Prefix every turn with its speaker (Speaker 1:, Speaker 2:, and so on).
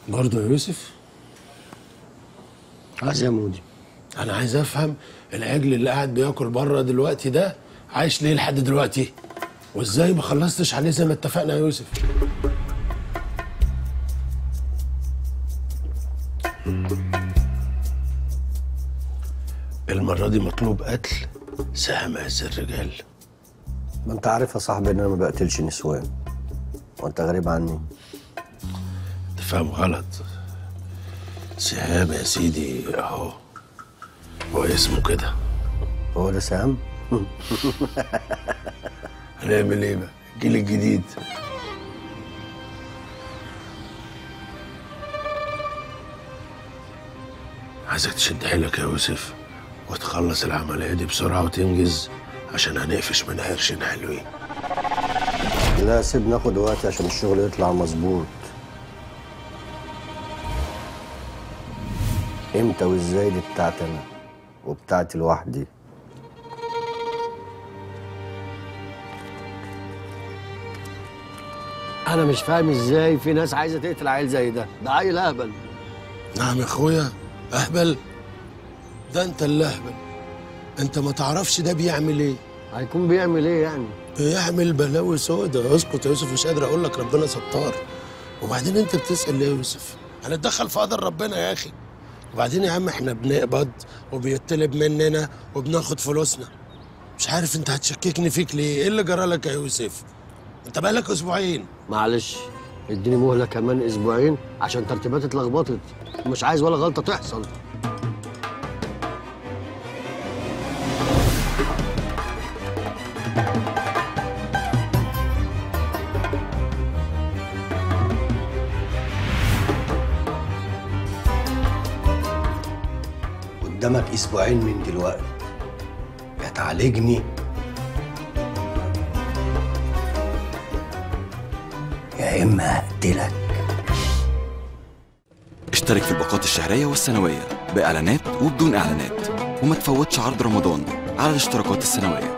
Speaker 1: برضه يا يوسف
Speaker 2: عايز يا مودي
Speaker 1: انا عايز افهم العجل اللي قاعد بياكل بره دلوقتي ده عايش ليه لحد دلوقتي وازاي ما خلصتش عليه زي ما اتفقنا يا يوسف المرة دي مطلوب قتل سهم عز الرجال
Speaker 2: ما انت عارف يا صاحبي ان انا ما بقتلش نسوان وانت غريب عني
Speaker 1: تفهم غلط سهام يا سيدي اهو هو اسمه كده
Speaker 2: هو ده سام
Speaker 1: هنعمل ايه بقى الجيل الجديد عايزك تشد حيلك يا يوسف وتخلص العملية دي بسرعة وتنجز عشان هنقفش من قرشين حلوين
Speaker 2: لا سيب ناخد وقت عشان الشغل يطلع مظبوط امتى وازاي دي بتاعتي انا وبتاعتي لوحدي انا مش فاهم ازاي في ناس عايزه تقتل عيل زي ده ده عيل اهبل
Speaker 1: نعم يا اخويا اهبل ده انت اللي اهبل انت ما تعرفش ده بيعمل ايه
Speaker 2: هيكون بيعمل ايه يعني
Speaker 1: بيعمل بلاوي سودا اسكت يا يوسف مش قادر اقول لك ربنا ستار وبعدين انت بتسال ليه يا يوسف هنتدخل في قدر ربنا يا اخي وبعدين يا عم احنا بنقبض وبيطلب مننا وبناخد فلوسنا مش عارف انت هتشككني فيك ليه ايه اللي جرى لك يا يوسف انت بقالك اسبوعين
Speaker 2: معلش اديني مهله كمان اسبوعين عشان ترتيباتي اتلخبطت ومش عايز ولا غلطه تحصل قدامك اسبوعين من دلوقتي يا تعالجني يا اما هقتلك
Speaker 3: اشترك في الباقات الشهرية والسنوية بإعلانات وبدون إعلانات وما تفوتش عرض رمضان على الاشتراكات السنوية